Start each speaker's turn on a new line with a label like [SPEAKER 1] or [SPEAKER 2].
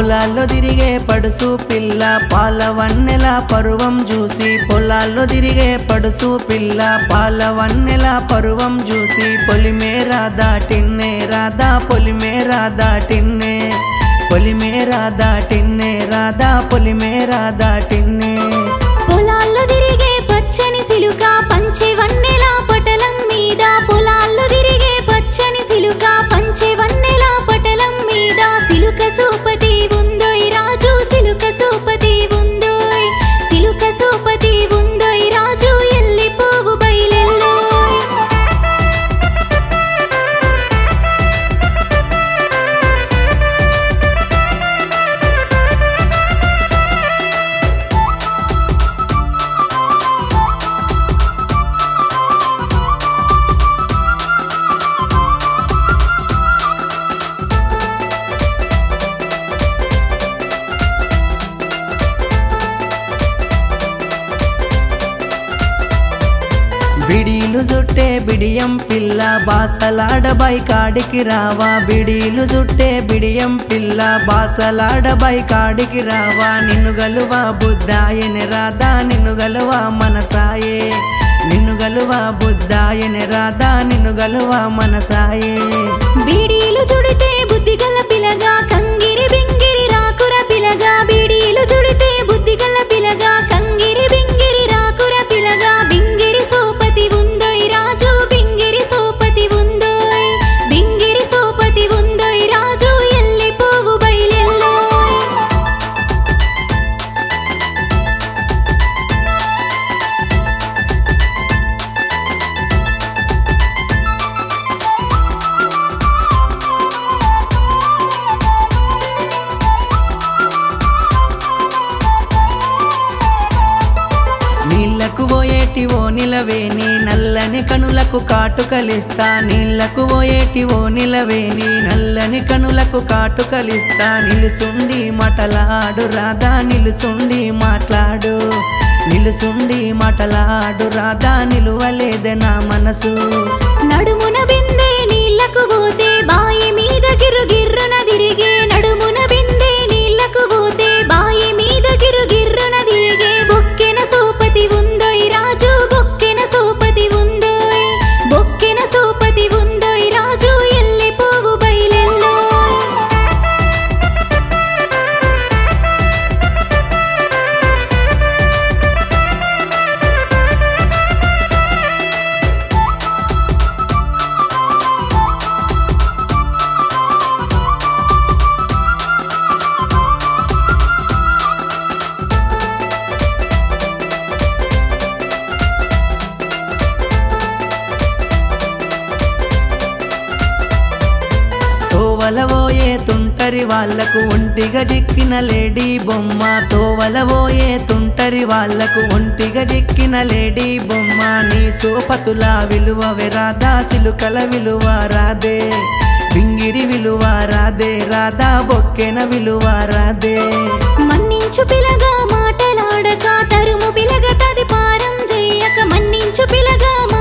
[SPEAKER 1] పొలాల్లో తిరిగే పడుసు పిల్ల పాల వన్నెల పరువం చూసి పొలాల్లో తిరిగే పడుసు పిల్ల పాల వన్నెల పరువం చూసి పొలిమేరా దాటిన్నే రాధా పొలిమేరా దాటిన్నే పొలిమేరా దాటిన్నే రాధా పొలిమేరా దాటిన్నే
[SPEAKER 2] పొలాల్లో తిరిగే పచ్చని సిలుక పంచె వన్నెల పటలం మీద పొలాల్లో తిరిగే పచ్చని సిలుక పంచె వన్నెల పటలం మీద సిలుక సూపతి ఉందోయ్ రాజు సిలుక సూపతి ఉందోయ్ సిలుక సూపతి ఉందోయ్ రాజు ఎల్లి పోవు బయలెల్లోయ్
[SPEAKER 1] బిడీలు జుట్టే బిడియం పిల్ల బాసలాడబై కాడికి రావా బిడీలు జుట్టే బిడియం పిల్ల బాసలాడబై కాడికి రావా నిన్ను గలువా బుద్ధాయని రాధా నిన్ను గలువా మనసాయే నిన్ను గలువా బుద్ధాయని రాధా నిన్ను గలువా మనసాయే
[SPEAKER 2] బీడీలు చుడితే బుద్ధిగల పిలగా కంగిరి బింగిరి రాకుర పిలగా బీడీలు చుడితే బుద్ధిగల పిలగా కంగిరి బింగిరి రాకుర పిలగా బింగిరి సోపతి ఉందోయ్ రాజు బింగిరి సోపతి ఉందోయ్ బింగిరి సోపతి ఉందోయ్ రాజు ఎల్లి పోవు బయలెల్లోయ్
[SPEAKER 1] నీళ్లకు పోయేటి ఓ నిలవేని నల్లని కనులకు కాటుకలిస్తా నీళ్లకు పోయేటి ఓ నిలవేని నల్లని కనులకు కాటుకలిస్తా నిలుసుండి మాటలాడు రాధా నిలుసుండి మాట్లాడు నిలుసుండి మాటలాడు రాధా నిలువలేదే నా మనసు
[SPEAKER 2] నడుమున బిందే నీళ్లకు పోతే బాయి మీద గిర్రు గిర్రున తిరిగే నడుమున బిందే నీళ్లకు పోతే బాయి మీద గిర్రు గిర్రున తిరిగే బొక్కెన సోపతి ఉందోయ్ రాజు బొక్కెన సోపతి ఉందోయ్ బొక్కెన సోపతి ఉందోయ్ రాజు ఎల్లి పోవు బయలెల్లోయ్
[SPEAKER 1] తోవలవోయే తుంటరి వాళ్లకు ఒంటిగా జిక్కిన లేడీ బొమ్మ తోవలవోయే తుంటరి వాళ్లకు ఒంటిగా జిక్కిన లేడీ బొమ్మ నీ సోపతుల విలువ వెరాదా సిలుకల విలువ రాదే బింగిరి విలువ రాదే రాధా బొక్కెన విలువ రాదే
[SPEAKER 2] మన్నించు పిలగా మాటలాడక తరుము పిలగ తది పారం చెయ్యక మన్నించు పిలగా